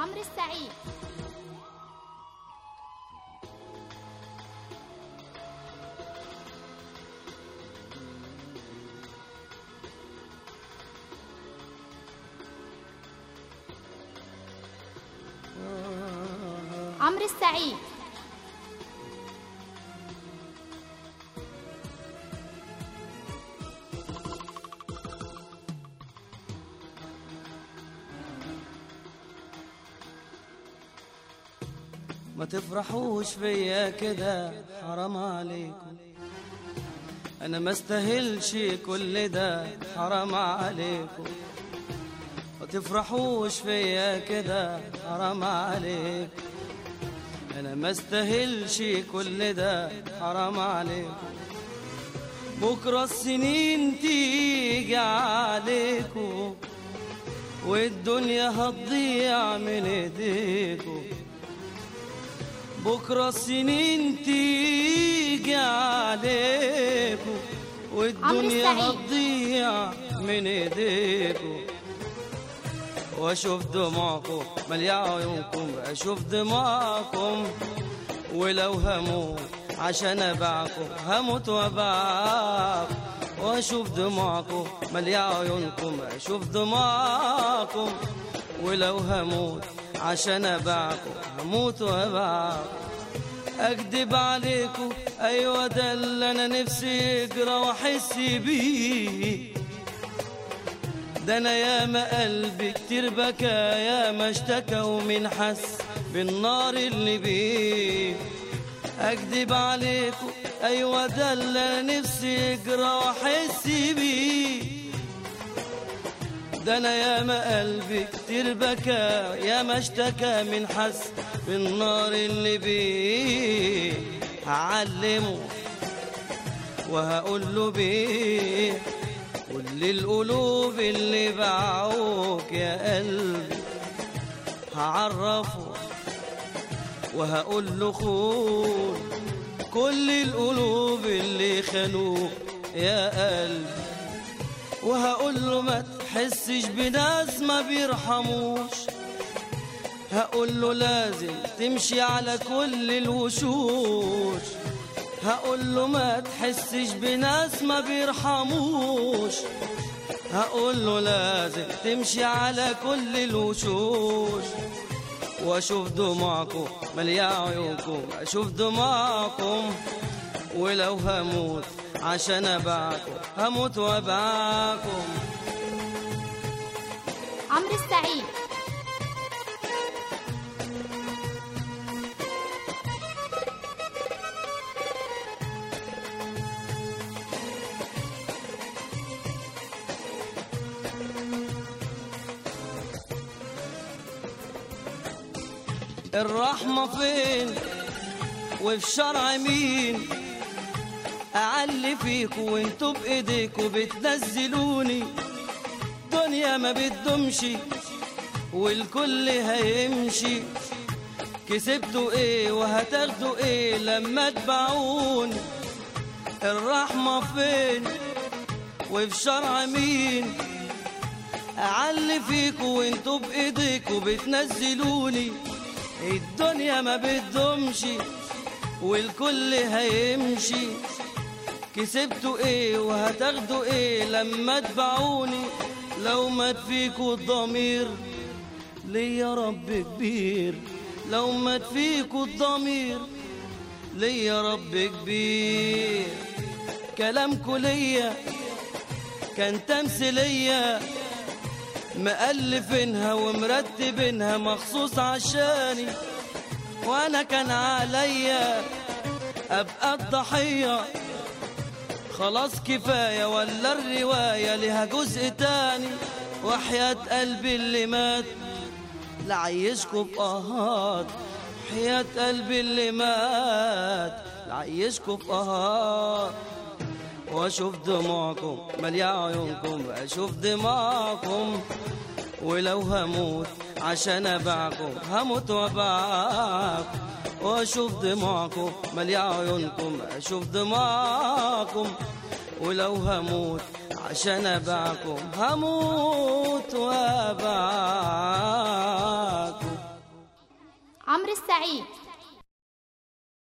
عمرو السعيد عمرو السعيد ما تفرحوش فيا كده حرام عليكم انا ما استاهلش كل ده حرام عليكم ما تفرحوش فيا كده حرام عليكم انا ما استاهلش كل ده حرام عليكم بكره السنين تيجي عليكم والدنيا هتضيع من ايديكم بكرة السنين تيجي عليكم والدنيا عمرو السعيد. هتضيع من ايديكم واشوف دموعكم مليا عيونكم اشوف دموعكم ولو هموت عشان ابعكم هموت وابعكم واشوف دموعكم مليا عيونكم اشوف دموعكم ولو هموت عشان ابعكم هموت وابعكم اكدب عليكم ايوه ده اللي انا نفسي يجرى واحس بيه ده انا ياما قلبي كتير بكى ياما اشتكى ومن حس بالنار اللي بيه اكدب عليكم ايوه ده اللي انا نفسي يجرى واحس بيه ده انا ياما قلبي كتير بكى ياما اشتكى من حس بالنار اللي بيه هعلمه وهقول له بيه كل القلوب اللي باعوك يا قلبي هعرفه وهقول له خون كل القلوب اللي خانوك يا قلبي وهقول له ما تحسش بناس ما بيرحموش هقول له لازم تمشي على كل الوشوش هقول له ما تحسش بناس ما بيرحموش هقول له لازم تمشي على كل الوشوش واشوف دموعكم مليا عيونكم اشوف دموعكم ولو هموت عشان ابعكم هموت وابعكم عمرو السعيد الرحمة فين وفي شرع مين أعلي فيكوا وانتوا بإيديكوا بتنزلوني دنيا ما بتدومش والكل هيمشي كسبتوا ايه وهتاخدوا ايه لما تباعوني الرحمة فين وفي شرع مين أعلي فيكوا وانتوا بإيديكوا بتنزلوني الدنيا ما بتدومش والكل هيمشي كسبتوا ايه وهتاخدوا ايه لما تباعوني لو مات فيكوا الضمير ليا رب كبير لو مات فيكوا الضمير ليا رب كبير كلامكوا ليا كان تمثيليه مألفينها ومرتبينها مخصوص عشاني وانا كان عليا ابقى الضحية خلاص كفاية ولا الرواية لها جزء تاني وحياة قلبي اللي مات لعيشكوا بقهات حياة قلبي اللي مات لعيشكوا بقهات واشوف دموعكم مليا عيونكم اشوف دموعكم ولو هموت عشان ابعكم هموت وابعكم واشوف دموعكم مليا عيونكم اشوف دموعكم ولو هموت عشان ابعكم هموت وابعكم عمرو السعيد